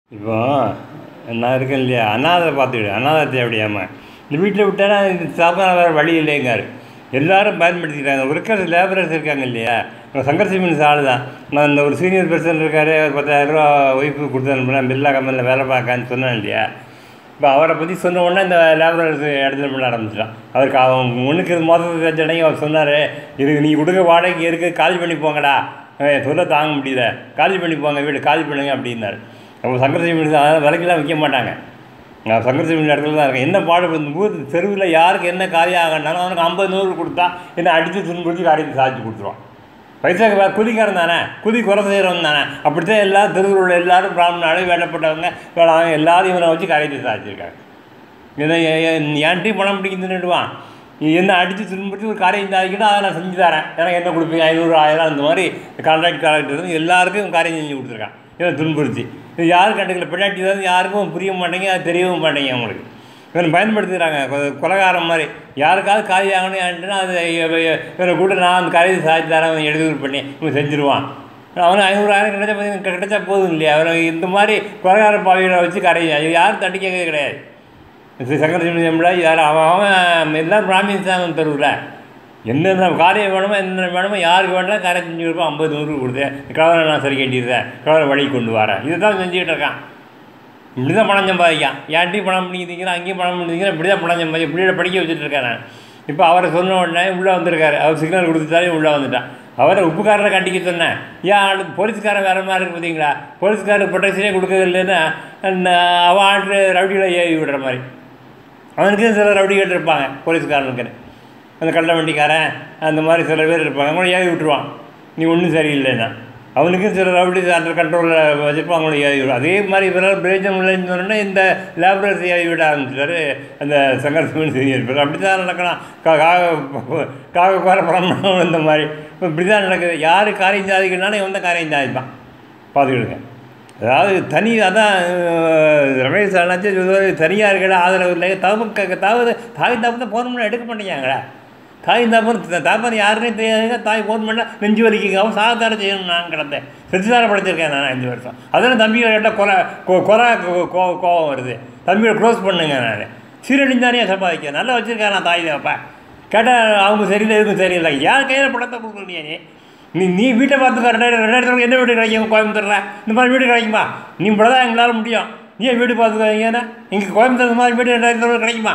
இப்போ நான் இருக்கேன் இல்லையா அனாதை பார்த்துக்கிடு அனாதை தேவையாம இந்த வீட்டில் விட்டானா இது சாப்பிட வேறு வழி இல்லைங்காரு எல்லாரும் பயன்படுத்திக்கிறாங்க இருக்கிற லேபரர்ஸ் இருக்காங்க இல்லையா நம்ம சங்கர் சிமெண்ட்ஸ் ஆள் தான் நான் இந்த ஒரு சீனியர் பர்சன் இருக்காரு ஒரு பத்தாயிரரூவா ஒய்ஃபு கொடுத்து அனுப்புனேன் பில்லா கம்பெனியில் வேலை பார்க்கான்னு சொன்னேன் இல்லையா இப்போ அவரை பற்றி சொன்ன உடனே இந்த லேபரர்ஸ் இடத்துல பண்ண ஆரம்பிச்சிட்டான் அவருக்கு அவன் ஒன்றுக்கு மொத்தத்தை தெரிஞ்சடங்கி அவர் சொன்னார் இதுக்கு நீ கொடுக்க வாடகைக்கு இருக்கு காலி பண்ணி போங்கடா அஹ் சொல்ல தாங்க முடியல காலி பண்ணி போங்க வீடு காலி பண்ணுங்க அப்படின்னாரு அப்போ சங்கர் சிமெண்ட்ஸ் அதனால் விலைக்கெல்லாம் விற்க மாட்டாங்க நான் சங்கர் சிமெண்ட் இடத்துல தான் இருக்கேன் என்ன பாடு இந்த ஊர் தெருவில் யாருக்கு என்ன காரியம் ஆகணும்னாலும் அவனுக்கு ஐம்பது நூறு கொடுத்தா என்ன அடித்து துன்புறுத்தி காரியத்தை சாதிச்சு கொடுத்துருவான் பைசாக்கு வே குதிக்காரன் தானே குதி குறை செய்கிறவன் தானே அப்படித்தான் எல்லாரும் தெருவில் உள்ள எல்லாரும் பிராமணாலும் வேண்டப்பட்டவங்க வேளாங்க எல்லாரும் இவனை வச்சு காரியத்தை சாதிச்சிருக்காங்க என்ன என்கிட்டையும் பணம் பிடிக்குதுன்னுடுவான் நீ என்ன அடித்து துன்புறுத்தி ஒரு காரியம் சாதிக்கணும் அதை நான் செஞ்சு தரேன் எனக்கு என்ன கொடுப்பீங்க ஐநூறு ஆயிரம் அந்த மாதிரி கான்ட்ராக்ட் கான்ட்ராக்டர் எல்லாருக்கும் காரியம் செஞ்சு கொடுத்துருக்கான் இவன் துன்புறுத்தி இது யாரும் கண்டுக்கல பின்னாடி தான் யாருக்கும் புரிய மாட்டேங்க அது தெரியவும் மாட்டேங்க அவங்களுக்கு இவனை பயன்படுத்துகிறாங்க கொ- கொலைகாரன் மாதிரி யாருக்காவது காய் ஆகணும் ஏன்ட்டுனா அது இவ- இவ- இவனை கூட நான் அந்த காரியத்தை சாதிச்சு தரேன் அவன் எடுத்து பண்ணி இவன் செஞ்சுருவான் அவனுக்கு ஐநூறாயிரம் கிடைச்சா போதும், கிடைச்சா போதும் இல்லையா அவனுக்கு இந்த மாதிரி கொலைகார பாவிகளை வச்சு கரையும் அது யாரும் தட்டி கேட்கறது கிடையாது இது சங்கர சிவனியம்ல யார் அவன் அவன் எல்லாம் பிராமின்ஸ் தான் தெருவில் என்னென்ன காரியம் வேணுமோ என்னென்ன வேணுமோ யாருக்கு வேணாலும் காரியம் செஞ்சு கொடுப்போம் ஐம்பது நூறு கொடுத்தேன் கலவரை நான் சரி கட்டிடுறேன் கலவரை வழி கொண்டு வரேன் இதை தான் செஞ்சுக்கிட்டு இருக்கான் இப்படி தான் பணம் சம்பாதிக்கான் யார்ட்டையும் பணம் பண்ணிக்கிறேன் அங்கேயும் பணம் பண்ணிக்கிறேன் இப்படி தான் பணம் சம்பாதி இப்படியே படிக்க வச்சுட்டு இருக்கேன் நான் இப்போ அவரை சொன்ன உடனே உள்ளே வந்திருக்காரு அவர் சிக்னல் கொடுத்துட்டாலே உள்ளே வந்துட்டான் அவரை உப்புக்காரரை கட்டிக்க சொன்னேன் ஏன் ஆளு போலீஸ்காரன் வேறு மாதிரி இருக்கு பார்த்தீங்களா போலீஸ்காரர் ப்ரொடெக்ஷனே கொடுக்கறது இல்லைன்னா ந- அவன் ஆட்டு ரவுடிகளை ஏவி விடுற மாதிரி அவனுக்கு சில ரவுடிகள் இருப்பாங்க போலீஸ்காரனுக்கு அந்த கள்ள வண்டிக்காரன் அந்த மாதிரி சில பேர் இருப்பாங்க அவங்கள ஏவி விட்டுருவான் நீ ஒன்றும் சரியில்லைன்னா அவனுக்கும் சில ரவுடி அண்டர் கண்ட்ரோலில் வச்சுருப்பான் அவங்கள ஏவி விடும் அதே மாதிரி இவரால் பிரயோஜனம் இல்லைன்னு சொன்னோன்னே இந்த லேபரர்ஸ் ஏவி விட ஆரம்பிச்சிட்டாரு அந்த சங்கர் சிவன் சீனியர் பேர் அப்படி தான் நடக்கலாம் கா காக காக குறை பிராமணம் இந்த மாதிரி இப்போ இப்படி தான் நடக்குது யார் காரியம் சாதிக்கணும்னாலும் இவன் தான் காரியம் சாதிப்பான் பார்த்துக்கிடுங்க அதாவது தனி அதான் அஹ், ரமேஷ் அண்ணாச்சி சொல்லுவாரு தனியாக இருக்கட ஆதரவு இல்லை தவக்க தாவது தாய் தாப்பத்தை ஃபோன் பண்ண எடுக்க மாட்டேங்கிறாங்களா தாய் தாப்பன் தாப்பன் யாருன்னே தெரியாதுங்க தாய் ஃபோன் பண்ணால் நெஞ்சு வலிக்குங்க அவன் சாதார செய்யணும் நான் கிடந்தேன் செத்துதார படைச்சிருக்கேன் நான் அஞ்சு வருஷம் அதெல்லாம் தம்பிகளை கேட்டால் குறை கொ- குறை கோ- கோ- கோவம் வருது தம்பிகளை க்ளோஸ் பண்ணுங்க நான் சீரழிந்தானே சம்பாதிக்க நல்லா வச்சுருக்கேன் நான் தாய் தாப்பா கேட்டால் அவங்க சரியில்லை எதுவும் சரியில்லை யார் கையில் படத்தை கொடுக்குறீங்க நீ நீ நீ வீட்டை பார்த்து ரெண்டாயிரம் ரெண்டாயிரத்துல என்ன வீடு கிடைக்கும் கோயம்புத்தூரில் இந்த மாதிரி வீடு கிடைக்குமா நீ இப்படி தான் எங்களால் முடியும் நீ ஏன் வீடு பார்த்துக்காங்கன்னா இங்கே கோயம்புத்தூர் இந்த மாதிரி வீடு ரெண்டாயிரத்துல கிடைக்குமா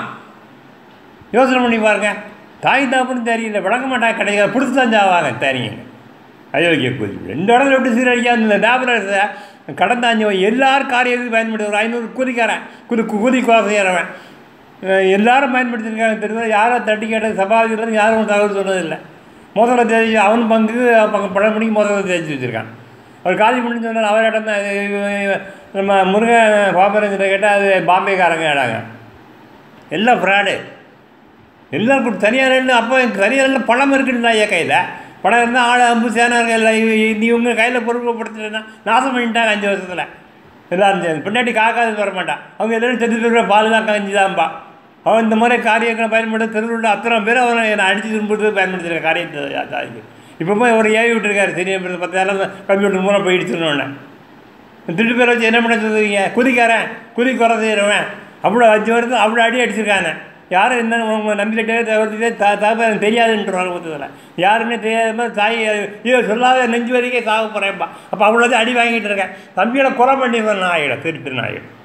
யோசனை பண்ணி பாருங்க தாய் தாப்புன்னு தெரியல விளங்க மாட்டாங்க கிடைக்காது பிடிச்சி தான் சாவாங்க தெரியுங்க அயோக்கிய கூதி ரெண்டு இடத்துல விட்டு சீரழிக்கா இந்த லேபரர்ஸை கடந்த அஞ்சு எல்லாரும் காரியத்துக்கு பயன்படுத்த ஒரு ஐநூறு கூதிக்காரன் குதி கூதி கோசை செய்கிறவன் அஹ் எல்லாரும் பயன்படுத்திருக்காங்க தெரியுமா யாரும் தட்டி கேட்டது சபாதிக்கிறது யாரும் ஒன்றும் தகவல் சொன்னதில்லை முதல்ல தேதி அவன் பங்கு பங்கு படம் மணிக்கு முதல்ல தேய்ச்சி வச்சுருக்கான் அவர் காலி பண்ணி சொன்னார் அவர் இடம் தான் இது, இது, நம்ம முருகன் பாப்பரஞ்சிட்ட கேட்டால் அது பாம்பேக்காரங்க இடாங்க எல்லாம் ஃப்ராடு எல்லாருக்கும் தனியார் இல்லை அப்போ தனியாரில் பணம் இருக்குன்னு ஐயா கையில் பணம் இருந்தால் ஆள் அம்பு சேனார்கள் எல்லாம் இவ- இ- நீ உங்கள் கையில் பொறுப்பு படுத்துட்டேன்னா நாசம் பண்ணிட்டாங்க அஞ்சு வருஷத்தில் எல்லாரும் சேர்ந்து பின்னாடி காக்காது வர மாட்டான் அவங்க எல்லாரும் தெரிஞ்சு பேர் பால் தான் கஞ்சி தான்ப்பா அவன் இந்த மாதிரி காரியங்களை பயன்படுத்த தெருவில் உள்ள அத்தனை பேர் அவனை என்னை அடித்து துன்புறுத்து பயன்படுத்துகிற காரியத்தை சாதிக்கு இப்போ போய் அவர் ஏவி விட்டுருக்காரு சரி பத்தாயிரம் கம்ப்யூட்டர் மூலம் போயிடுச்சுன்னு திருட்டு பேரை வச்சு என்ன பண்ண சொல்லுவீங்க குதிக்காரன் குதி குறை செய்கிறவன் அவ்வளோ அஞ்சு வருஷம் அவ்வளோ அடி அடிச்சிருக்காங்க யாரும் என்ன உங்க நம்பிக்கிட்டே தவிர்த்துட்டே தா தாப்பா எனக்கு தெரியாதுன்றாங்க மொத்தத்தில் யாருன்னே தெரியாத மாதிரி தாய் ஐயோ சொல்லாத நெஞ்சு வரைக்கும் சாக போகிறேன்ப்பா அப்போ அவ்வளோதான் அடி வாங்கிட்டு இருக்கேன் தம்பியோட குறை பண்ணிடுவேன் நாயிட திருப்பி நாயிடும்